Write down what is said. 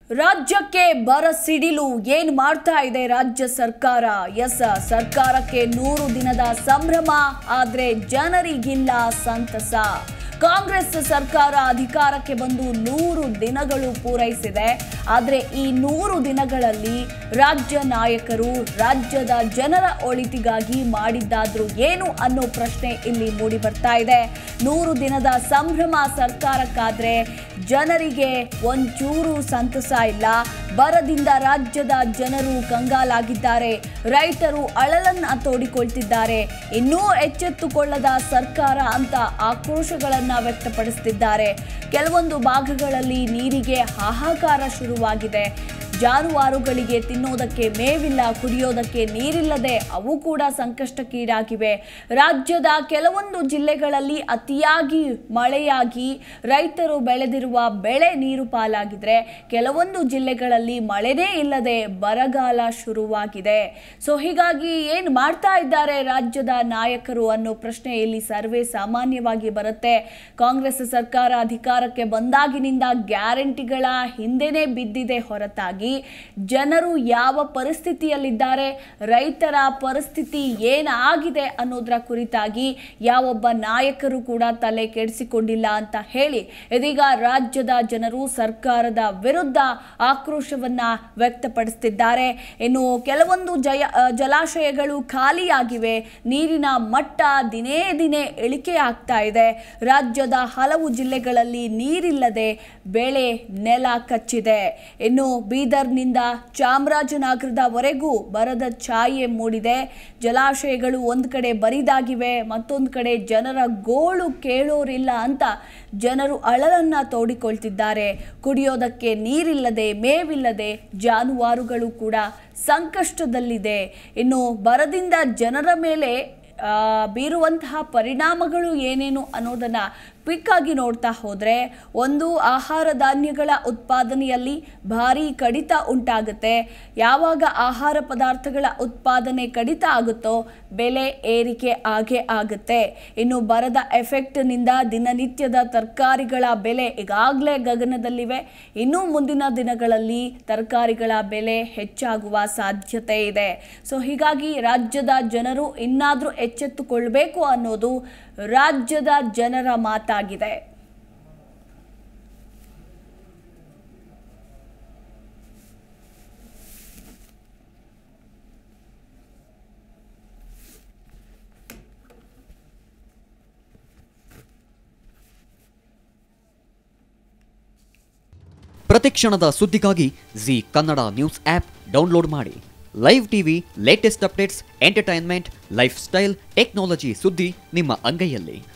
ರಾಜ್ಯಕ್ಕೆ ಬರ ಸಿಡಿಲು ಏನ್ ಮಾಡ್ತಾ ಇದೆ ರಾಜ್ಯ ಸರ್ಕಾರ ಎಸ್ ಸರ್ಕಾರಕ್ಕೆ ನೂರು ದಿನದ ಸಂಭ್ರಮ ಆದ್ರೆ ಜನರಿಗಿಲ್ಲ ಸಂತಸ ಕಾಂಗ್ರೆಸ್ ಸರ್ಕಾರ ಅಧಿಕಾರಕ್ಕೆ ಬಂದು ನೂರು ದಿನಗಳು ಪೂರೈಸಿದೆ ಆದರೆ ಈ ನೂರು ದಿನಗಳಲ್ಲಿ ರಾಜ್ಯ ನಾಯಕರು ರಾಜ್ಯದ ಜನರ ಒಳಿತಿಗಾಗಿ ಮಾಡಿದ್ದಾದ್ರೂ ಏನು ಅನ್ನೋ ಪ್ರಶ್ನೆ ಇಲ್ಲಿ ಮೂಡಿ ಬರ್ತಾ ಇದೆ ನೂರು ದಿನದ ಸಂಭ್ರಮ ಸರ್ಕಾರಕ್ಕಾದ್ರೆ ಜನರಿಗೆ ಒಂಚೂರು ಸಂತಸ ಇಲ್ಲ ಬರದಿಂದ ರಾಜ್ಯದ ಜನರು ಕಂಗಾಲಾಗಿದ್ದಾರೆ ರೈತರು ಅಳಲನ್ನ ತೋಡಿಕೊಳ್ತಿದ್ದಾರೆ ಇನ್ನೂ ಎಚ್ಚೆತ್ತುಕೊಳ್ಳದ ಸರ್ಕಾರ ಅಂತ ಆಕ್ರೋಶಗಳನ್ನ ವ್ಯಕ್ತಪಡಿಸುತ್ತಿದ್ದಾರೆ ಕೆಲವೊಂದು ಭಾಗಗಳಲ್ಲಿ ನೀರಿಗೆ ಹಾಹಾಕಾರ ಶುರುವಾಗಿದೆ ಜಾನುವಾರುಗಳಿಗೆ ತಿನ್ನೋದಕ್ಕೆ ಮೇವಿಲ್ಲ ಕುಡಿಯೋದಕ್ಕೆ ನೀರಿಲ್ಲದೆ ಅವು ಕೂಡ ಸಂಕಷ್ಟಕ್ಕೀಡಾಗಿವೆ ರಾಜ್ಯದ ಕೆಲವೊಂದು ಜಿಲ್ಲೆಗಳಲ್ಲಿ ಅತಿಯಾಗಿ ಮಳೆಯಾಗಿ ರೈತರು ಬೆಳೆದಿರುವ ಬೆಳೆ ನೀರು ಪಾಲಾಗಿದ್ರೆ ಕೆಲವೊಂದು ಜಿಲ್ಲೆಗಳಲ್ಲಿ ಮಳೆನೇ ಇಲ್ಲದೆ ಬರಗಾಲ ಶುರುವಾಗಿದೆ ಸೊ ಹೀಗಾಗಿ ಏನು ಮಾಡ್ತಾ ಇದ್ದಾರೆ ರಾಜ್ಯದ ನಾಯಕರು ಅನ್ನೋ ಪ್ರಶ್ನೆ ಇಲ್ಲಿ ಸರ್ವೇ ಸಾಮಾನ್ಯವಾಗಿ ಬರುತ್ತೆ ಕಾಂಗ್ರೆಸ್ ಸರ್ಕಾರ ಅಧಿಕಾರಕ್ಕೆ ಬಂದಾಗಿನಿಂದ ಗ್ಯಾರಂಟಿಗಳ ಹಿಂದೆನೇ ಬಿದ್ದಿದೆ ಹೊರತಾಗಿ ಜನರು ಯಾವ ಪರಿಸ್ಥಿತಿಯಲ್ಲಿದ್ದಾರೆ ರೈತರ ಪರಿಸ್ಥಿತಿ ಏನಾಗಿದೆ ಅನ್ನೋದರ ಕುರಿತಾಗಿ ಯಾವೊಬ್ಬ ನಾಯಕರು ಕೂಡ ತಲೆ ಕೆಡಿಸಿಕೊಂಡಿಲ್ಲ ಅಂತ ಹೇಳಿ ಇದೀಗ ರಾಜ್ಯದ ಜನರು ಸರ್ಕಾರದ ವಿರುದ್ಧ ಆಕ್ರೋಶವನ್ನ ವ್ಯಕ್ತಪಡಿಸುತ್ತಿದ್ದಾರೆ ಇನ್ನು ಕೆಲವೊಂದು ಜಯ ಅ, ಜಲಾಶಯಗಳು ಖಾಲಿಯಾಗಿವೆ ನೀರಿನ ಮಟ್ಟ ದಿನೇ ದಿನೇ ಇಳಿಕೆ ಆಗ್ತಾ ಇದೆ ರಾಜ್ಯದ ಹಲವು ಜಿಲ್ಲೆಗಳಲ್ಲಿ ನೀರಿಲ್ಲದೆ ಬೆಳೆ ನೆಲ ಕಚ್ಚಿದೆ ಇನ್ನು ಬೀದರ್ನಿಂದ ಚಾಮರಾಜನಗರದವರೆಗೂ ಬರದ ಛಾಯೆ ಮೂಡಿದೆ ಜಲಾಶಯಗಳು ಒಂದು ಕಡೆ ಬರಿದಾಗಿವೆ ಮತ್ತೊಂದು ಕಡೆ ಜನರ ಗೋಳು ಕೇಳೋರಿಲ್ಲ ಅಂತ ಜನರು ಅಳಲನ್ನ ತೋಡಿಕೊಳ್ತಿದ್ದಾರೆ ಕುಡಿಯೋದಕ್ಕೆ ನೀರಿಲ್ಲದೆ ಮೇವಿಲ್ಲದೆ ಜಾನುವಾರುಗಳು ಕೂಡ ಸಂಕಷ್ಟದಲ್ಲಿದೆ ಇನ್ನು ಬರದಿಂದ ಜನರ ಮೇಲೆ ಆ, ಬೀರುವಂತಹ ಪರಿಣಾಮಗಳು ಏನೇನು ಅನ್ನೋದನ್ನ ಕ್ವಿಕ್ ಆಗಿ ನೋಡ್ತಾ ಹೋದ್ರೆ ಒಂದು ಆಹಾರ ಧಾನ್ಯಗಳ ಉತ್ಪಾದನೆಯಲ್ಲಿ ಭಾರಿ ಕಡಿತ ಉಂಟಾಗುತ್ತೆ ಯಾವಾಗ ಆಹಾರ ಪದಾರ್ಥಗಳ ಉತ್ಪಾದನೆ ಕಡಿತ ಆಗುತ್ತೋ ಬೆಲೆ ಏರಿಕೆ ಆಗೇ ಆಗುತ್ತೆ ಇನ್ನು ಬರದ ಎಫೆಕ್ಟ್ನಿಂದ ದಿನನಿತ್ಯದ ತರಕಾರಿಗಳ ಬೆಲೆ ಈಗಾಗಲೇ ಗಗನದಲ್ಲಿವೆ ಇನ್ನು ಮುಂದಿನ ದಿನಗಳಲ್ಲಿ ತರಕಾರಿಗಳ ಬೆಲೆ ಹೆಚ್ಚಾಗುವ ಸಾಧ್ಯತೆ ಇದೆ ಸೊ ಹೀಗಾಗಿ ರಾಜ್ಯದ ಜನರು ಇನ್ನಾದರೂ ಎಚ್ಚೆತ್ತುಕೊಳ್ಬೇಕು ಅನ್ನೋದು ರಾಜ್ಯದ ಜನರ ಮಾತಾಗಿದೆ ಪ್ರತಿಕ್ಷಣದ ಸುದ್ದಿಗಾಗಿ Zee Kannada news app download ಮಾಡಿ live TV latest updates entertainment lifestyle technology ಸುದ್ದಿ ನಿಮ್ಮ ಅಂಗೈಯಲ್ಲಿ